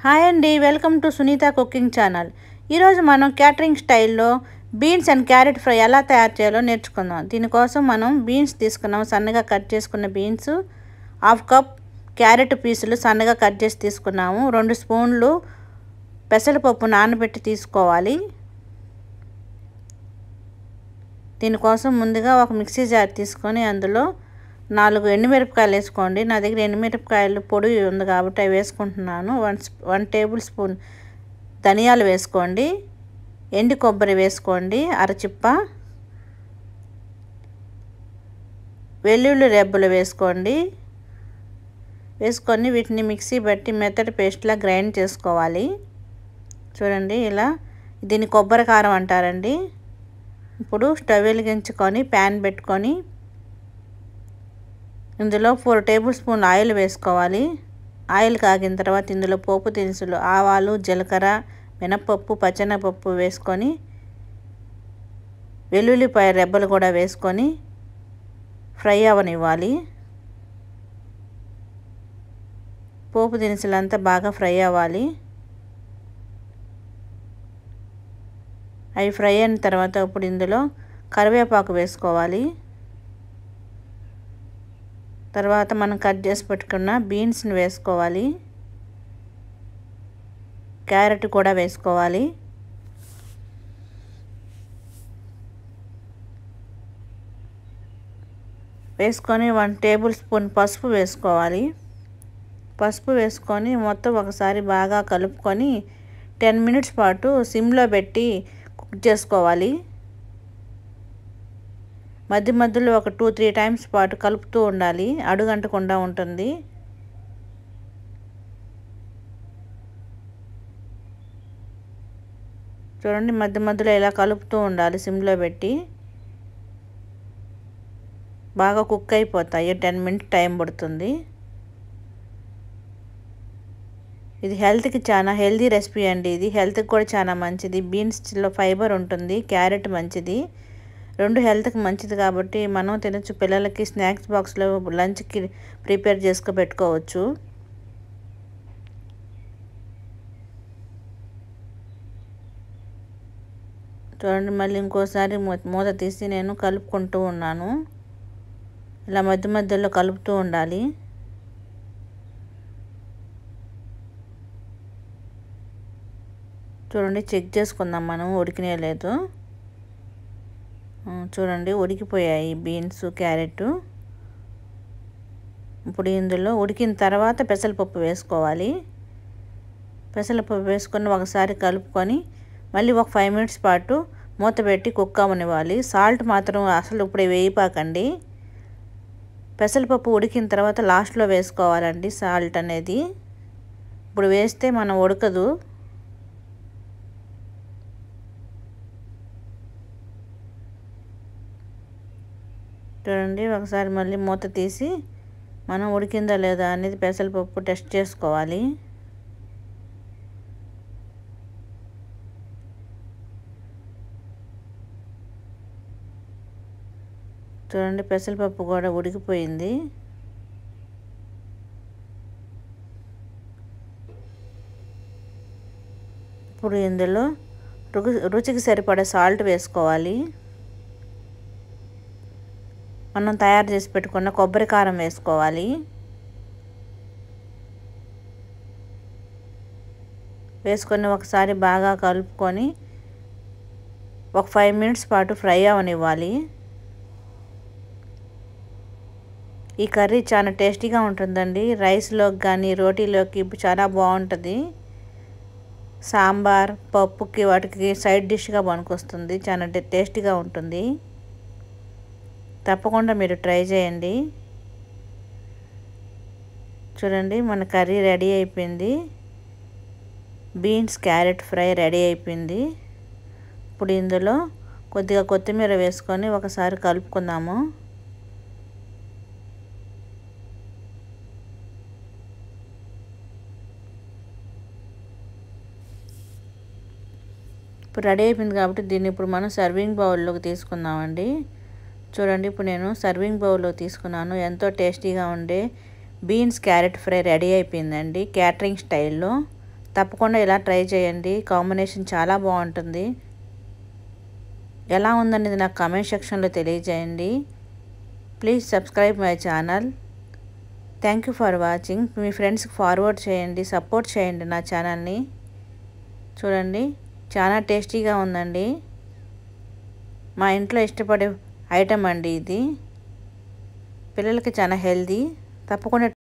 hi అండి welcome to Sunitha cooking channel ఈరోజు మనం క్యాటరింగ్ స్టైల్లో బీన్స్ అండ్ క్యారెట్ ఫ్రై ఎలా తయారు చేయాలో నేర్చుకుందాం దీనికోసం మనం బీన్స్ తీసుకున్నాం సన్నగా కట్ చేసుకున్న బీన్స్ హాఫ్ కప్ క్యారెట్ పీసులు సన్నగా కట్ చేసి తీసుకున్నాము రెండు స్పూన్లు పెసరపప్పు నానబెట్టి తీసుకోవాలి దీనికోసం ముందుగా ఒక మిక్సీ జార్ తీసుకొని అందులో నాలుగు ఎండుమిరపకాయలు వేసుకోండి నా దగ్గర ఎండుమిరపకాయలు పొడి ఉంది కాబట్టి అవి వేసుకుంటున్నాను వన్ వన్ టేబుల్ స్పూన్ ధనియాలు వేసుకోండి ఎండు కొబ్బరి వేసుకోండి అరచిప్ప వెల్లుల్లి రెబ్బలు వేసుకోండి వేసుకొని వీటిని మిక్సీ బట్టి మెత్తటి పేస్ట్లా గ్రైండ్ చేసుకోవాలి చూడండి ఇలా దీన్ని కొబ్బరి కారం అంటారండి ఇప్పుడు స్టవ్ వెలిగించుకొని ప్యాన్ పెట్టుకొని ఇందులో ఫోర్ టేబుల్ స్పూన్ ఆయిల్ వేసుకోవాలి ఆయిల్ కాగిన తర్వాత ఇందులో పోపు దినుసులు ఆవాలు జీలకర్ర మినపప్పు పచ్చెనపప్పు వేసుకొని వెల్లుల్లిపాయ రెబ్బలు కూడా వేసుకొని ఫ్రై అవనివ్వాలి పోపు దినుసులంతా బాగా ఫ్రై అవ్వాలి అవి ఫ్రై అయిన తర్వాత ఇప్పుడు ఇందులో కరివేపాకు వేసుకోవాలి తర్వాత మనం కట్ చేసి పెట్టుకున్న బీన్స్ని వేసుకోవాలి క్యారెట్ కూడా వేసుకోవాలి వేసుకొని వన్ టేబుల్ స్పూన్ పసుపు వేసుకోవాలి పసుపు వేసుకొని మొత్తం ఒకసారి బాగా కలుపుకొని టెన్ మినిట్స్ పాటు సిమ్లో పెట్టి కుక్ చేసుకోవాలి మధ్య మధ్యలో ఒక టూ త్రీ టైమ్స్ పాటు కలుపుతూ ఉండాలి అడుగంటకుండా ఉంటుంది చూడండి మధ్య మధ్యలో ఇలా కలుపుతూ ఉండాలి సిమ్లో పెట్టి బాగా కుక్ అయిపోతాయి టెన్ మినిట్స్ టైం పడుతుంది ఇది హెల్త్కి చాలా హెల్తీ రెసిపీ అండి ఇది హెల్త్కి కూడా చాలా మంచిది బీన్స్లో ఫైబర్ ఉంటుంది క్యారెట్ మంచిది రెండు హెల్త్కి మంచిది కాబట్టి మనం తినచ్చు పిల్లలకి స్నాక్స్ బాక్స్లో లంచ్కి ప్రిపేర్ చేసుకు పెట్టుకోవచ్చు చూడండి మళ్ళీ ఇంకోసారి మూత తీసి నేను కలుపుకుంటూ ఉన్నాను ఇలా మధ్య మధ్యలో కలుపుతూ ఉండాలి చూడండి చెక్ చేసుకుందాం మనం ఉడికినే లేదు చూడండి ఉడికిపోయాయి బీన్స్ క్యారెట్ ఇప్పుడు ఇందులో ఉడికిన తర్వాత పెసరపప్పు వేసుకోవాలి పెసరపప్పు వేసుకొని ఒకసారి కలుపుకొని మళ్ళీ ఒక ఫైవ్ మినిట్స్ పాటు మూత పెట్టి కుక్ అవ్వనివ్వాలి సాల్ట్ మాత్రం అసలు ఇప్పుడు వేయిపాకండి పెసరపప్పు ఉడికిన తర్వాత లాస్ట్లో వేసుకోవాలండి సాల్ట్ అనేది ఇప్పుడు వేస్తే మనం ఉడకదు చూడండి ఒకసారి మళ్ళీ మూత తీసి మనం ఉడికిందా లేదా అనేది పెసరపప్పు టెస్ట్ చేసుకోవాలి చూడండి పెసరపప్పు కూడా ఉడికిపోయింది ఇప్పుడు ఇందులో రుచికి సరిపడే సాల్ట్ వేసుకోవాలి మనం తయారు చేసి పెట్టుకున్న కొబ్బరి కారం వేసుకోవాలి వేసుకొని ఒకసారి బాగా కలుపుకొని ఒక ఫైవ్ మినిట్స్ పాటు ఫ్రై అవనివ్వాలి ఈ కర్రీ చాలా టేస్టీగా ఉంటుందండి రైస్లోకి కానీ రోటీలోకి చాలా బాగుంటుంది సాంబార్ పప్పుకి వాటికి సైడ్ డిష్గా పనికొస్తుంది చాలా టేస్టీగా ఉంటుంది తప్పకుండా మీరు ట్రై చేయండి చూడండి మన కర్రీ రెడీ అయిపోయింది బీన్స్ క్యారెట్ ఫ్రై రెడీ అయిపోయింది ఇప్పుడు ఇందులో కొద్దిగా కొత్తిమీర వేసుకొని ఒకసారి కలుపుకుందాము ఇప్పుడు రెడీ అయిపోయింది కాబట్టి దీన్ని ఇప్పుడు మనం సర్వింగ్ బౌల్లోకి తీసుకుందామండి చూడండి ఇప్పుడు నేను సర్వింగ్ బౌల్లో తీసుకున్నాను ఎంతో టేస్టీగా ఉండే బీన్స్ క్యారెట్ ఫ్రై రెడీ అయిపోయిందండి క్యాటరింగ్ స్టైల్లో తప్పకుండా ఇలా ట్రై చేయండి కాంబినేషన్ చాలా బాగుంటుంది ఎలా ఉందనేది నాకు కామెంట్ సెక్షన్లో తెలియజేయండి please subscribe my channel thank you for watching మీ ఫ్రెండ్స్కి ఫార్వర్డ్ చేయండి సపోర్ట్ చేయండి నా ఛానల్ని చూడండి చాలా టేస్టీగా ఉందండి మా ఇంట్లో ఇష్టపడే ఐటమ్ అండి ఇది పిల్లలకి చాలా హెల్దీ తప్పకుండా